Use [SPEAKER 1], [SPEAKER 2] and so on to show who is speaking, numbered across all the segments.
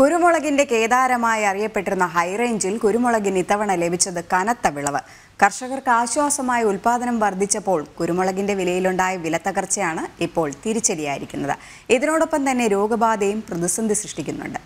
[SPEAKER 1] കുരുമുളകിന്റെ കേദാരമായി അറിയപ്പെട്ടിരുന്ന ഹൈറേഞ്ചിൽ കുരുമുളകിന് ഇത്തവണ ലഭിച്ചത് കനത്ത വിളവ് കർഷകർക്ക് ആശ്വാസമായ ഉൽപാദനം വർദ്ധിച്ചപ്പോൾ കുരുമുളകിന്റെ വിലയിലുണ്ടായ വിലത്തകർച്ചയാണ് ഇപ്പോൾ തിരിച്ചടിയായിരിക്കുന്നത് ഇതിനോടൊപ്പം തന്നെ രോഗബാധയും പ്രതിസന്ധി സൃഷ്ടിക്കുന്നുണ്ട്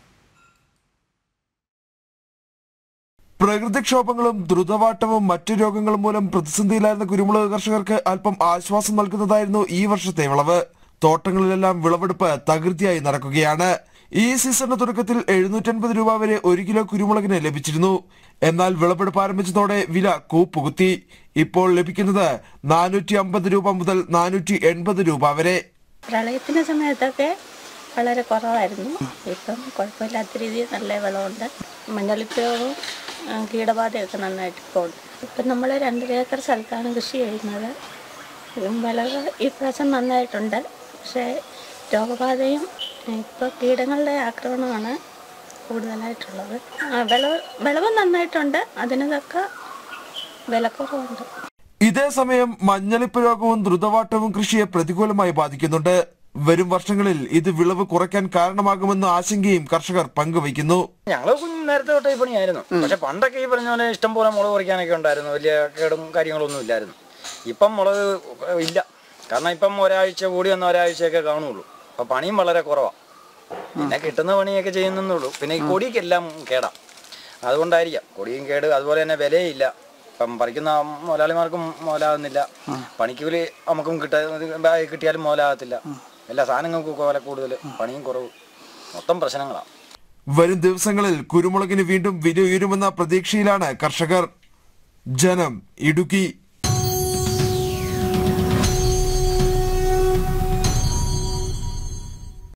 [SPEAKER 2] പ്രകൃതിക്ഷോഭങ്ങളും ദ്രുതവാട്ടവും മറ്റു രോഗങ്ങളും മൂലം പ്രതിസന്ധിയിലായിരുന്ന കുരുമുളക് കർഷകർക്ക് അല്പം ആശ്വാസം നൽകുന്നതായിരുന്നു ഈ വർഷത്തെ വിളവ് തോട്ടങ്ങളിലെല്ലാം വിളവെടുപ്പ് തകൃതിയായി നടക്കുകയാണ് ഈ സീസണിന്റെ തുടക്കത്തിൽ എഴുന്നൂറ്റൻപത് രൂപ വരെ ഒരു കിലോ കുരുമുളകിന് ലഭിച്ചിരുന്നു എന്നാൽ വിളവെടുപ്പ് ആരംഭിച്ചതോടെ വില കൂപ്പുകുത്തി ഇപ്പോൾ ലഭിക്കുന്നത് നാനൂറ്റി അമ്പത് രൂപ മുതൽ നാനൂറ്റി എൺപത് രൂപ വരെ
[SPEAKER 3] പ്രളയത്തിന്റെ സമയത്തൊക്കെ വളരെ കുറവായിരുന്നു ഇപ്പം കുഴപ്പമില്ലാത്ത രീതിയിൽ നല്ല വിളവുണ്ട് മഞ്ഞളിപ്പയോഗവും ആ, കീടബാധയൊക്കെ നന്നായിട്ട് ഇപ്പോൾ ഉണ്ട് ഇപ്പം നമ്മൾ രണ്ടര ഏക്കർ സ്ഥലത്താണ് കൃഷി ചെയ്യുന്നത് ഉം, വിളവ് ഈ പ്രാവശ്യം നന്നായിട്ടുണ്ട് പക്ഷേ രോഗബാധയും ഇപ്പോൾ കീടങ്ങളുടെ ആക്രമണമാണ് കൂടുതലായിട്ടുള്ളത് ആ, വിളവ് വിളവ് നന്നായിട്ടുണ്ട് അതിന് തക്ക വിലക്കുറവുണ്ട്
[SPEAKER 2] ഇതേ സമയം മഞ്ഞളിപ്പ് രോഗവും ദ്രുതവാട്ടവും കൃഷിയെ പ്രതികൂലമായി ബാധിക്കുന്നുണ്ട് വരും വർഷങ്ങളിൽ ഇത് വിളവ് കുറയ്ക്കാൻ കാരണമാകുമെന്ന ആശങ്കയും കർഷകർ പങ്കുവയ്ക്കുന്നു
[SPEAKER 4] ഞങ്ങള് കുഞ്ഞ് നേരത്തെ തൊട്ടേ ഈ പണിയായിരുന്നു പക്ഷെ പണ്ടൊക്കെ ഈ പറഞ്ഞ പോലെ ഇഷ്ടം പോലെ മുളക് പറിക്കാനൊക്കെ ഉണ്ടായിരുന്നു വലിയ കേടും കാര്യങ്ങളൊന്നും ഇല്ലായിരുന്നു ഇപ്പം മുളക് ഇല്ല കാരണം ഇപ്പം ഒരാഴ്ച കൂടി വന്ന ഒരാഴ്ചയൊക്കെ കാണുള്ളൂ അപ്പൊ പണിയും വളരെ കുറവാണ് പിന്നെ കിട്ടുന്ന പണിയൊക്കെ ചെയ്യുന്നുള്ളൂ പിന്നെ ഈ കൊടിക്കെല്ലാം കേടാ അതുകൊണ്ടായിരിക്കാം കൊടിയും കേട് അതുപോലെ തന്നെ വിലയില്ല ഇപ്പം പറിക്കുന്ന മുതലാളിമാർക്കും മുതലാകുന്നില്ല പണിക്കൂലി നമുക്കും കിട്ടാ കിട്ടിയാലും മുതലാകത്തില്ല എല്ലാ സാധനങ്ങൾക്കും വില കൂടുതൽ പണിയും കുറവ് മൊത്തം പ്രശ്നങ്ങളാണ്
[SPEAKER 2] വരും ദിവസങ്ങളിൽ കുരുമുളകിന് വീണ്ടും വില ഉയരുമെന്ന പ്രതീക്ഷയിലാണ് കർഷകർ ജനം ഇടുക്കി